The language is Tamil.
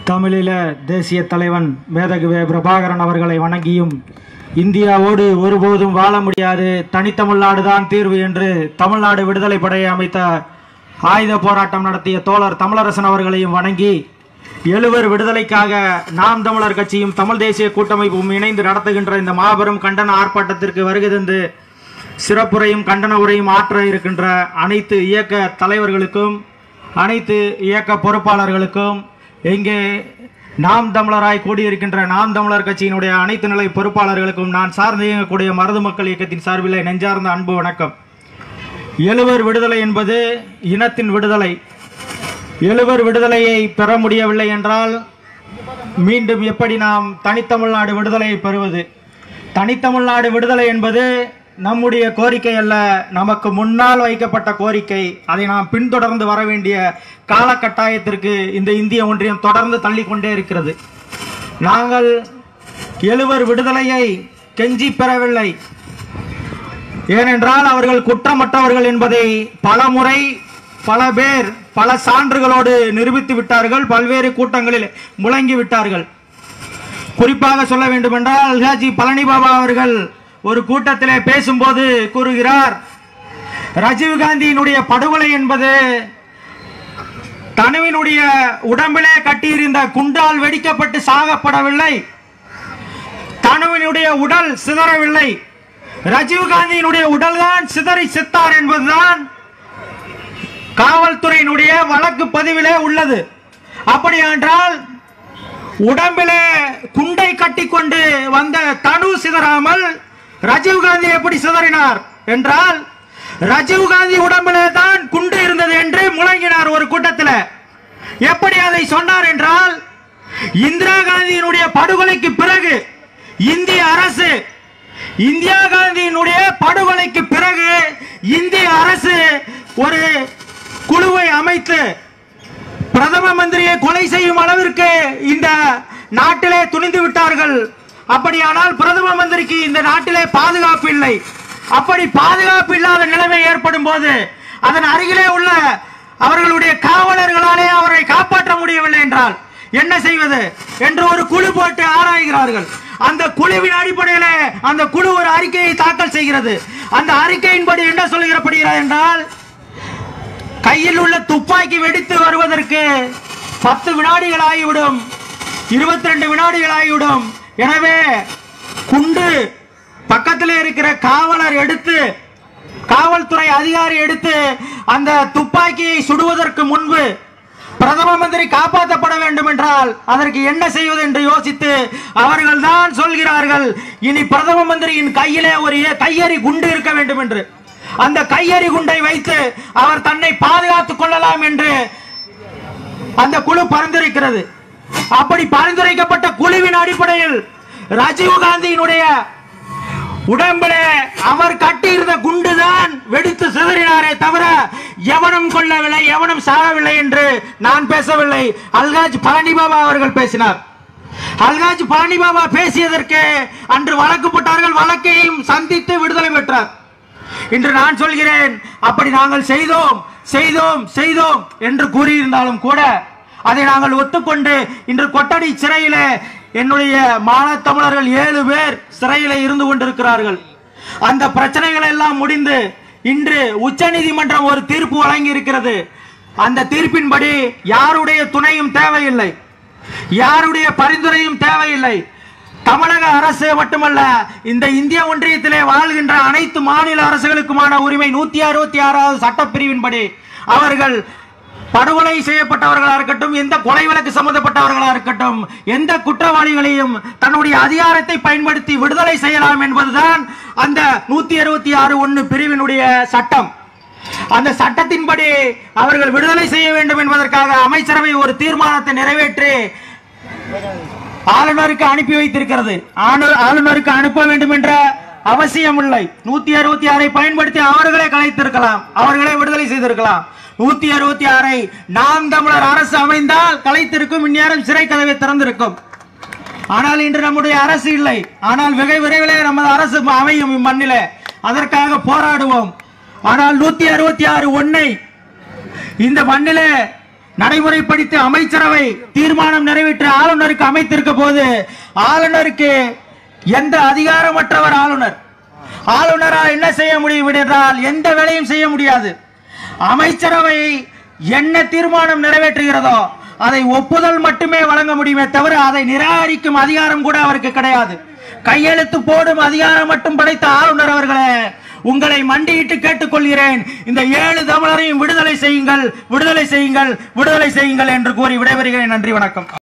தமிழீழ தேசிய தலைவன் மேதகுவே பிரபாகரன் அவர்களை வணங்கியும் இந்தியாவோடு ஒருபோதும் வாழ முடியாது தனித்தமிழ்நாடுதான் தீர்வு என்று தமிழ்நாடு விடுதலை படையை அமைத்த ஆயுத போராட்டம் நடத்திய தோழர் தமிழரசன் அவர்களையும் வணங்கி எழுவர் விடுதலைக்காக நாம் தமிழர் கட்சியும் தமிழ் தேசிய கூட்டமைப்பும் இணைந்து நடத்துகின்ற இந்த மாபெரும் கண்டன ஆர்ப்பாட்டத்திற்கு வருகை தந்து சிறப்புரையும் கண்டன உரையும் ஆற்ற இருக்கின்ற அனைத்து இயக்க தலைவர்களுக்கும் அனைத்து இயக்க பொறுப்பாளர்களுக்கும் இங்கே நாம் தமிழராய் கூடியிருக்கின்ற நாம் தமிழர் கட்சியினுடைய அனைத்து நிலை பொறுப்பாளர்களுக்கும் நான் சார்ந்து இயங்கக்கூடிய மருது மக்கள் இயக்கத்தின் சார்பில் நெஞ்சார்ந்த அன்பு வணக்கம் எழுவர் விடுதலை என்பது இனத்தின் விடுதலை எழுவர் விடுதலையை பெற முடியவில்லை என்றால் மீண்டும் எப்படி நாம் தனித்தமிழ்நாடு விடுதலையை பெறுவது தனித்தமிழ்நாடு விடுதலை என்பது நம்முடைய கோரிக்கை அல்ல நமக்கு முன்னால் வைக்கப்பட்ட கோரிக்கை அதை நாம் பின்தொடர்ந்து வர வேண்டிய காலகட்டாயத்திற்கு இந்த இந்திய ஒன்றியம் தொடர்ந்து தள்ளிக்கொண்டே இருக்கிறது நாங்கள் எழுவர் விடுதலையை கெஞ்சி பெறவில்லை ஏனென்றால் அவர்கள் குற்றமற்றவர்கள் என்பதை பல முறை பல பேர் பல சான்றுகளோடு நிரூபித்து விட்டார்கள் பல்வேறு கூட்டங்களில் முழங்கி விட்டார்கள் குறிப்பாக சொல்ல வேண்டுமென்றால் அல்ஹாஜி பழனி பாபா அவர்கள் ஒரு கூட்டத்திலே பேசும்போது கூறுகிறார் ராஜீவ்காந்தியினுடைய படுகொலை என்பது தனுவினுடைய உடம்பிலே கட்டியிருந்த குண்டால் வெடிக்கப்பட்டு சாகப்படவில்லை தனுவினுடைய உடல் சிதறவில்லை ராஜீவ்காந்தியினுடைய உடல் தான் சிதறி சித்தார் என்பதுதான் காவல்துறையினுடைய வழக்கு பதிவிலே உள்ளது அப்படி என்றால் உடம்பிலே குண்டை கட்டிக்கொண்டு வந்த தனு சிதறாமல் ராஜீவ்காந்தி எப்படி சிதறினார் என்றால் ராஜீவ்காந்தி உடம்பிலே தான் குண்டு இருந்தது என்று முழங்கினார் ஒரு கூட்டத்தில் எப்படி அதை சொன்னார் என்றால் இந்திரா காந்தியினுடைய படுகொலைக்கு பிறகு இந்திய அரசு இந்திரா காந்தியினுடைய படுகொலைக்கு பிறகு இந்திய அரசு ஒரு குழுவை அமைத்து பிரதம மந்திரியை கொலை செய்யும் அளவிற்கு இந்த நாட்டிலே துணிந்து விட்டார்கள் அப்படியானால் பிரதம மந்திரிக்கு இந்த நாட்டிலே பாதுகாப்பு இல்லை அப்படி பாதுகாப்பு இல்லாத நிலைமை ஏற்படும் போது அதன் அருகிலே உள்ள அவர்களுடைய காவலர்களாலே அவரை காப்பாற்ற முடியவில்லை என்றால் என்ன செய்வது என்று ஒரு குழு போட்டு ஆராய்கிறார்கள் அந்த குழுவின் அடிப்படையில் அந்த குழு ஒரு அறிக்கையை தாக்கல் செய்கிறது அந்த அறிக்கையின்படி என்ன சொல்கிறப்படுகிறது என்றால் கையில் உள்ள துப்பாக்கி வெடித்து வருவதற்கு பத்து வினாடிகள் ஆகிவிடும் இருபத்தி ரெண்டு வினாடிகள் ஆகிவிடும் எனவே குண்டு பக்கத்தில் இருக்கிற காவலர் எடுத்து காவல்துறை அதிகாரி எடுத்து அந்த துப்பாக்கியை சுடுவதற்கு முன்பு பிரதம மந்திரி காப்பாற்றப்பட வேண்டும் என்றால் அதற்கு என்ன செய்வது என்று யோசித்து அவர்கள் தான் சொல்கிறார்கள் இனி பிரதம மந்திரியின் கையிலே ஒரு கையெறி குண்டு இருக்க வேண்டும் என்று அந்த கையெறி குண்டை வைத்து அவர் தன்னை பாதுகாத்துக் கொள்ளலாம் என்று அந்த குழு பரிந்துரைக்கிறது அப்படி பரிந்துரைக்கப்பட்ட குழுவின் அடிப்படையில் ராஜீவ் காந்தியினுடைய உடம்பில அவர் கட்டியிருந்த குண்டுதான் வெடித்து சிதறினாரே தவிர எவனும் கொள்ளவில்லை எவனும் சாகவில்லை என்று நான் பேசவில்லை அல்காஜ் பழனி பாபா அவர்கள் பேசினார் அல்காஜ் பழனி பாபா பேசியதற்கு அன்று வழக்கு போட்டார்கள் வழக்கையும் சந்தித்து விடுதலை பெற்றார் இன்று நான் சொல்கிறேன் அப்படி நாங்கள் செய்தோம் செய்தோம் செய்தோம் என்று கூறியிருந்தாலும் கூட அதை நாங்கள் ஒத்துக்கொண்டு இன்று கொட்டடி சிறையில என்னுடைய மானத் தமிழர்கள் ஏழு பேர் சிறையில இருந்து கொண்டிருக்கிறார்கள் அந்த பிரச்சனைகள் எல்லாம் முடிந்து இன்று உச்சநீதிமன்றம் ஒரு தீர்ப்பு வழங்கி இருக்கிறது அந்த தீர்ப்பின்படி யாருடைய துணையும் தேவையில்லை யாருடைய பரிந்துரையும் தேவையில்லை தமிழக அரசு மட்டுமல்ல இந்த இந்திய ஒன்றியத்திலே வாழ்கின்ற அனைத்து மாநில அரசுகளுக்குமான உரிமை நூத்தி அறுபத்தி ஆறாவது சட்டப்பிரிவின்படி அவர்கள் படுகொலை செய்யப்பட்டவர்களா இருக்கட்டும் எந்த கொலை வழக்கு சம்பந்தப்பட்டவர்களா இருக்கட்டும் எந்த குற்றவாளிகளையும் தன்னுடைய அதிகாரத்தை பயன்படுத்தி விடுதலை செய்யலாம் என்பதுதான் அந்த நூத்தி அறுபத்தி ஆறு ஒன்னு பிரிவினுடைய சட்டம் அந்த சட்டத்தின்படி அவர்கள் விடுதலை செய்ய வேண்டும் என்பதற்காக அமைச்சரவை ஒரு தீர்மானத்தை நிறைவேற்றி ஆளுநருக்கு அனுப்பி வைத்திருக்கிறது ஆணு- ஆளுநருக்கு அனுப்ப வேண்டும் என்ற அவசியம் இல்லை நூத்தி அறுபத்தி ஆறை பயன்படுத்தி அவர்களே கலைத்திருக்கலாம் அவர்களே விடுதலை செய்திருக்கலாம் நூத்தி அறுபத்தி ஆறை நாம் தமிழர் அரசு அமைந்தால் கலைத்திருக்கும் இந்நேரம் சிறை கதவை திறந்திருக்கும் ஆனால் இன்று நம்முடைய அரசு இல்லை ஆனால் வெகு விரைவிலே நமது அரசு அமையும் இம்மண்ணிலே அதற்காக போராடுவோம் ஆனால் நூத்தி அறுபத்தி ஆறு ஒன்னை இந்த மண்ணிலே நடைமுறைப்படுத்தி அமைச்சரவை தீர்மானம் நிறைவேற்ற ஆளுநருக்கு அமைத்திருக்க போது ஆளுநருக்கு எந்த அதிகாரமற்றவர் ஆளுநர் ஆளுநரால் என்ன செய்ய முடியும் என்றால் எந்த வேலையும் செய்ய முடியாது அமைச்சரவை என்ன தீர்மானம் நிறைவேற்றுகிறதோ அதை ஒப்புதல் மட்டுமே வழங்க முடியுமே தவிர அதை நிராகரிக்கும் அதிகாரம் கூட அவருக்கு கிடையாது கையெழுத்து போடும் அதிகாரம் மட்டும் படைத்த ஆளுநர் அவர்களே உங்களை மண்டியிட்டு கேட்டுக்கொள்கிறேன் இந்த ஏழு தமிழரையும் விடுதலை செய்யுங்கள் விடுதலை செய்யுங்கள் விடுதலை செய்யுங்கள் என்று கூறி விடைபெறுகிறேன் நன்றி வணக்கம்